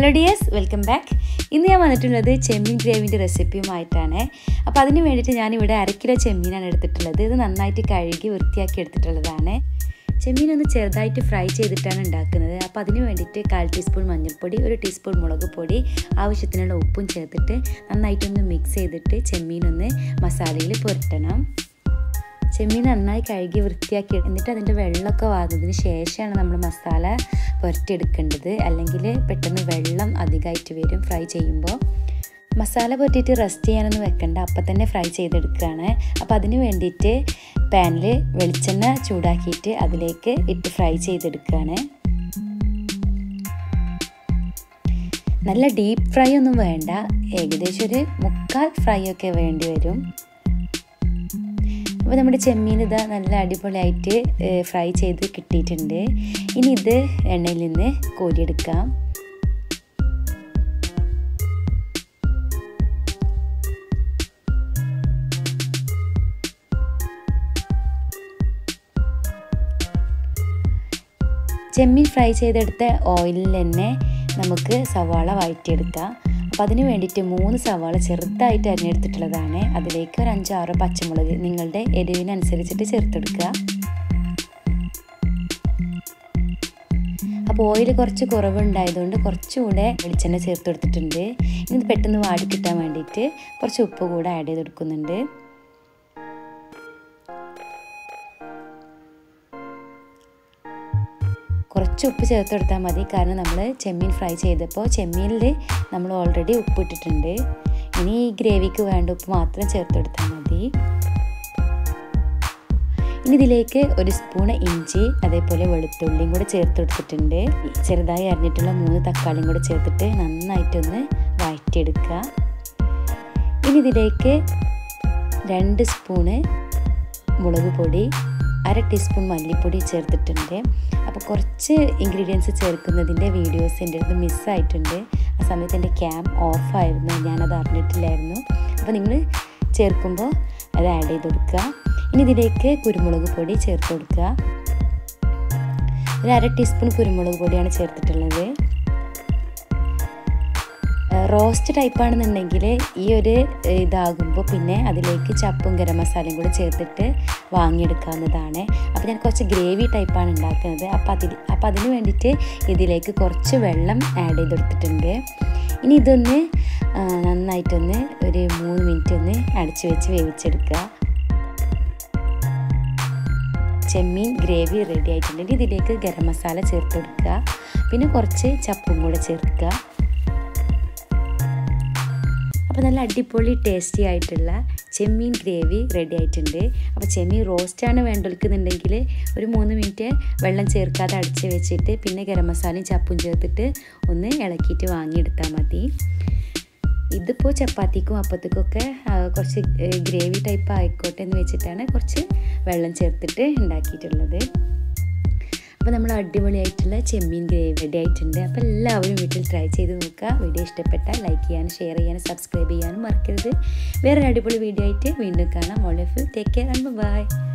hello dears welcome back ഇന്ന് ഞാൻ വന്നിട്ടുള്ളത് ചെമ്മീൻ ഗ്രേവിൻ്റെ റെസിപ്പിയുമായിട്ടാണ് അപ്പോൾ അതിന് വേണ്ടിയിട്ട് ഞാനിവിടെ അര കിലോ ചെമ്മീനാണ് എടുത്തിട്ടുള്ളത് ഇത് നന്നായിട്ട് കഴുകി വൃത്തിയാക്കി എടുത്തിട്ടുള്ളതാണ് ചെമ്മീൻ ഒന്ന് ചെറുതായിട്ട് ഫ്രൈ ചെയ്തിട്ടാണ് ഉണ്ടാക്കുന്നത് അപ്പോൾ അതിന് വേണ്ടിയിട്ട് കാൽ ടീസ്പൂൺ മഞ്ഞൾപ്പൊടി ഒരു ടീസ്പൂൺ മുളക് പൊടി ആവശ്യത്തിനുള്ള ഉപ്പും ചേർത്തിട്ട് നന്നായിട്ടൊന്ന് മിക്സ് ചെയ്തിട്ട് ചെമ്മീനൊന്ന് മസാലയിൽ പുരട്ടണം ചെമ്മീൻ നന്നായി കഴുകി വൃത്തിയാക്കി എന്നിട്ട് അതിൻ്റെ വെള്ളമൊക്കെ വാങ്ങുന്നതിന് ശേഷമാണ് നമ്മൾ മസാല പുരട്ടിയെടുക്കേണ്ടത് അല്ലെങ്കിൽ പെട്ടെന്ന് വെള്ളം അധികമായിട്ട് വരും ഫ്രൈ ചെയ്യുമ്പോൾ മസാല പുരട്ടിയിട്ട് റെസ്റ്റ് ചെയ്യാനൊന്നും വെക്കണ്ട അപ്പം തന്നെ ഫ്രൈ ചെയ്തെടുക്കുകയാണ് അപ്പോൾ അതിന് വേണ്ടിയിട്ട് പാനിൽ വെളിച്ചെണ്ണ ചൂടാക്കിയിട്ട് അതിലേക്ക് ഇട്ട് ഫ്രൈ ചെയ്തെടുക്കുകയാണ് നല്ല ഡീപ്പ് ഫ്രൈ ഒന്നും വേണ്ട ഏകദേശം ഒരു മുക്കാൽ ഫ്രൈ ഒക്കെ വേണ്ടി വരും അപ്പോൾ നമ്മുടെ ചെമ്മീൻ ഇതാ നല്ല അടിപൊളിയായിട്ട് ഫ്രൈ ചെയ്ത് കിട്ടിയിട്ടുണ്ട് ഇനി ഇത് എണ്ണയിൽ നിന്ന് കോരിയെടുക്കാം ചെമ്മീൻ ഫ്രൈ ചെയ്തെടുത്ത ഓയിലിൽ തന്നെ നമുക്ക് സവാള വഴറ്റിയെടുക്കാം അപ്പോൾ അതിന് വേണ്ടിയിട്ട് മൂന്ന് സവാള ചെറുതായിട്ട് അരിഞ്ഞെടുത്തിട്ടുള്ളതാണ് അതിലേക്ക് ഒരു അഞ്ചാറ് പച്ചമുളക് നിങ്ങളുടെ എരിവിനനുസരിച്ചിട്ട് ചേർത്തെടുക്കുക അപ്പോൾ ഓയിൽ കുറച്ച് കുറവുണ്ടായതുകൊണ്ട് കുറച്ചുകൂടെ വെളിച്ചെണ്ണ ചേർത്ത് കൊടുത്തിട്ടുണ്ട് ഇനി ഇത് പെട്ടെന്ന് വാടി കിട്ടാൻ വേണ്ടിയിട്ട് കുറച്ച് ഉപ്പ് കൂടെ ആഡ് ചെയ്ത് കൊടുക്കുന്നുണ്ട് കുറച്ച് ഉപ്പ് ചേർത്ത് കൊടുത്താൽ മതി കാരണം നമ്മൾ ചെമ്മീൻ ഫ്രൈ ചെയ്തപ്പോൾ ചെമ്മീനിൽ നമ്മൾ ഓൾറെഡി ഉപ്പ് ഇട്ടിട്ടുണ്ട് ഇനി ഈ ഗ്രേവിക്ക് വേണ്ട ഉപ്പ് മാത്രം ചേർത്ത് കൊടുത്താൽ മതി ഇനി ഇതിലേക്ക് ഒരു സ്പൂണ് ഇഞ്ചി അതേപോലെ വെളുത്തുള്ളിയും കൂടെ ചേർത്ത് കൊടുത്തിട്ടുണ്ട് ചെറുതായി അരിഞ്ഞിട്ടുള്ള മൂന്ന് തക്കാളിയും കൂടെ ചേർത്തിട്ട് നന്നായിട്ടൊന്ന് വഴറ്റിയെടുക്കുക ഇനി ഇതിലേക്ക് രണ്ട് സ്പൂണ് മുളക് പൊടി അര ടീസ്പൂൺ മല്ലിപ്പൊടി ചേർത്തിട്ടുണ്ട് അപ്പോൾ കുറച്ച് ഇൻഗ്രീഡിയൻസ് ചേർക്കുന്നതിൻ്റെ വീഡിയോസ് എൻ്റെ അടുത്ത് മിസ്സായിട്ടുണ്ട് ആ സമയത്ത് എൻ്റെ ക്യാം ഓഫായിരുന്നു ഞാനത് അറിഞ്ഞിട്ടില്ലായിരുന്നു അപ്പോൾ നിങ്ങൾ ചേർക്കുമ്പോൾ അത് ആഡ് ചെയ്ത് കൊടുക്കുക ഇനി ഇതിലേക്ക് കുരുമുളക് പൊടി ചേർത്ത് കൊടുക്കുക ഒരു അര ടീസ്പൂൺ കുരുമുളക് പൊടിയാണ് ചേർത്തിട്ടുള്ളത് റോസ്റ്റ് ടൈപ്പാണെന്നുണ്ടെങ്കിൽ ഈ ഒരു ഇതാകുമ്പോൾ പിന്നെ അതിലേക്ക് ചപ്പും ഗരം മസാലയും കൂടി ചേർത്തിട്ട് വാങ്ങിയെടുക്കാവുന്നതാണ് അപ്പോൾ ഞാൻ കുറച്ച് ഗ്രേവി ടൈപ്പാണ് ഉണ്ടാക്കുന്നത് അപ്പോൾ അതിൽ അപ്പോൾ അതിന് വേണ്ടിയിട്ട് ഇതിലേക്ക് കുറച്ച് വെള്ളം ആഡ് ചെയ്ത് കൊടുത്തിട്ടുണ്ട് ഇനി ഇതൊന്ന് നന്നായിട്ടൊന്ന് ഒരു മൂന്ന് മിനിറ്റ് ഒന്ന് അടച്ചു വെച്ച് വേവിച്ചെടുക്കുക ചെമ്മീൻ ഗ്രേവി റെഡി ആയിട്ടുണ്ടെങ്കിൽ ഇതിലേക്ക് ഗരം മസാല ചേർത്ത് കൊടുക്കുക പിന്നെ കുറച്ച് ചപ്പും കൂടെ ചേർക്കുക അപ്പോൾ നല്ല അടിപൊളി ടേസ്റ്റി ആയിട്ടുള്ള ചെമ്മീൻ ഗ്രേവി റെഡി ആയിട്ടുണ്ട് അപ്പോൾ ചെമ്മീൻ റോസ്റ്റാണ് വേണ്ടെടുക്കുന്നുണ്ടെങ്കിൽ ഒരു മൂന്ന് മിനിറ്റ് വെള്ളം ചേർക്കാതെ അടച്ച് വെച്ചിട്ട് പിന്നെ ഗരം മസാലയും ചപ്പും ചേർത്തിട്ട് ഒന്ന് ഇളക്കിയിട്ട് വാങ്ങിയെടുത്താൽ മതി ഇതിപ്പോൾ ചപ്പാത്തിക്കും അപ്പത്തിക്കും ഒക്കെ കുറച്ച് ഗ്രേവി ടൈപ്പ് ആയിക്കോട്ടെ എന്ന് വെച്ചിട്ടാണ് കുറച്ച് വെള്ളം ചേർത്തിട്ട് ഉണ്ടാക്കിയിട്ടുള്ളത് അപ്പോൾ നമ്മൾ അടിപൊളിയായിട്ടുള്ള ചെമ്മീൻ ഗ്രേവി റെഡി ആയിട്ടുണ്ട് അപ്പോൾ എല്ലാവരും വീട്ടിൽ ട്രൈ ചെയ്ത് നോക്കുക വീഡിയോ ഇഷ്ടപ്പെട്ടാൽ ലൈക്ക് ചെയ്യാനും ഷെയർ ചെയ്യാനും സബ്സ്ക്രൈബ് ചെയ്യാനും മറക്കരുത് വേറൊരു അടിപൊളി വീഡിയോ ആയിട്ട് വീണ്ടും കാണാം all of you take care and by